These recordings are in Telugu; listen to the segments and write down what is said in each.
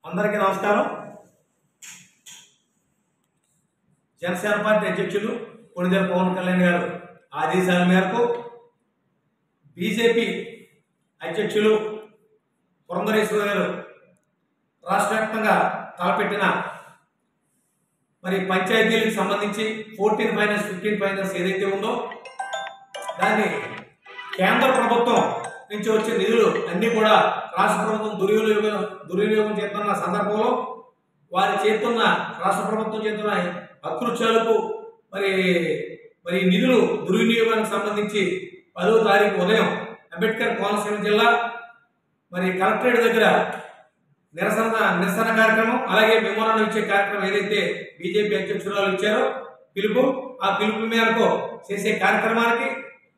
అందరికీ నమస్కారం జనసేన పార్టీ అధ్యక్షులు కొణిదెల పవన్ కళ్యాణ్ గారు ఆదేశాల మేరకు బీజేపీ అధ్యక్షులు పురంధరేశ్వర గారు రాష్ట్ర వ్యాప్తంగా తలపెట్టిన మరి పంచాయతీలకు సంబంధించి ఫోర్టీన్ ఫైనాన్స్ ఫిఫ్టీన్ ఫైనాన్స్ ఏదైతే ఉందో దాన్ని కేంద్ర ప్రభుత్వం నుంచి వచ్చే నిధులు అన్ని కూడా రాష్ట్ర ప్రభుత్వం దుర్వినియోగం దుర్వినియోగం చేస్తున్న సందర్భంలో వారి చేస్తున్న రాష్ట్ర ప్రభుత్వం చేస్తున్న అకృత్యాలకు మరి మరి ఈ నిధులు దుర్వినియోగానికి సంబంధించి పదవ తారీఖు ఉదయం అంబేద్కర్ కోనసీమ జిల్లా మరి కలెక్టరేట్ దగ్గర నిరసన నిరసన కార్యక్రమం అలాగే మెమోరాండం ఇచ్చే కార్యక్రమం ఏదైతే బీజేపీ అధ్యక్షురాలు ఇచ్చారో పిలుపు ఆ పిలుపు మేరకు చేసే కార్యక్రమానికి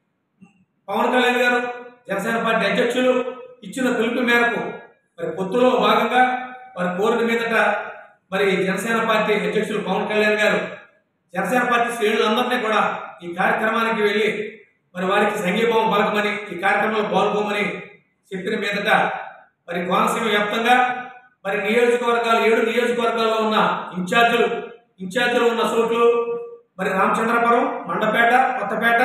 పవన్ కళ్యాణ్ గారు జనసేన పార్టీ అధ్యక్షులు ఇచ్చిన పిలుపు మేరకు మరి పొత్తులో భాగంగా వారి కోరిక మీదట మరి జనసేన పార్టీ అధ్యక్షులు పవన్ కళ్యాణ్ గారు జనసేన పార్టీ శ్రేణులందరినీ కూడా ఈ కార్యక్రమానికి వెళ్ళి మరి వారికి సంఘీభావం పలకమని ఈ కార్యక్రమంలో పాల్గొమని చెప్పిన మీదట మరి కోనసీమ వ్యాప్తంగా మరి నియోజకవర్గాలు ఏడు నియోజకవర్గాల్లో ఉన్న ఇన్ఛార్జీలు ఇన్ఛార్జీలు ఉన్న చోట్లు మరి రామచంద్రపురం మండపేట కొత్తపేట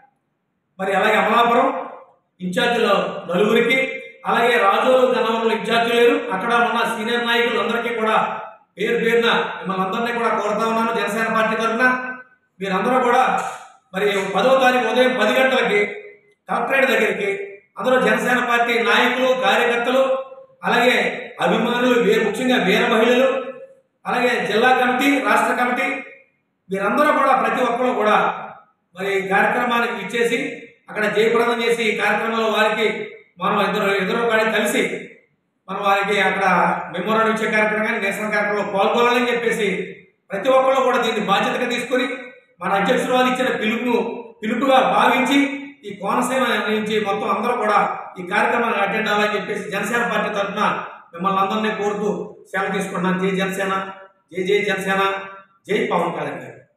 మరి అలాగే అమలాపురం ఇన్ఛార్జీలు నలుగురికి అలాగే రాజోలు గన్నవరంలో ఇన్ఛార్జి లేరు అక్కడ ఉన్న సీనియర్ నాయకులు అందరికీ కూడా పేరు పేరున మిమ్మల్ని అందరినీ కూడా కోరుతా ఉన్నాను జనసేన పార్టీ తరఫున మీరందరూ కూడా మరి పదో తారీఖు ఉదయం పది గంటలకి కలెక్టరేట్ దగ్గరికి అందరూ జనసేన పార్టీ నాయకులు కార్యకర్తలు అలాగే అభిమానులు వే- ముఖ్యంగా వీర మహిళలు అలాగే జిల్లా కమిటీ రాష్ట్ర కమిటీ వీరందరూ కూడా ప్రతి ఒక్కరు కూడా మరి ఈ కార్యక్రమానికి ఇచ్చేసి అక్కడ జయప్రదం చేసి ఈ కార్యక్రమంలో వారికి మనం ఇద్దరు ఇద్దరు కూడా కలిసి మనం వారికి అక్కడ మెమోరాండం ఇచ్చే కార్యక్రమాన్ని నిరసన కార్యక్రమంలో పాల్గొనాలని చెప్పేసి ప్రతి ఒక్కరు కూడా దీన్ని బాధ్యతగా తీసుకొని మన అధ్యక్షులు వాళ్ళు ఇచ్చిన పిలుపును పిలుపుగా భావించి ఈ కోనసీమ నుంచి మొత్తం అందరూ కూడా ఈ కార్యక్రమాన్ని అటెండ్ అవ్వాలని చెప్పేసి జనసేన పార్టీ తరఫున మిమ్మల్ని అందరినీ కోరుతూ సెలవు తీసుకుంటున్నాను జై జనసేన జై జై జనసేన జై పవన్ కళ్యాణ్ గారు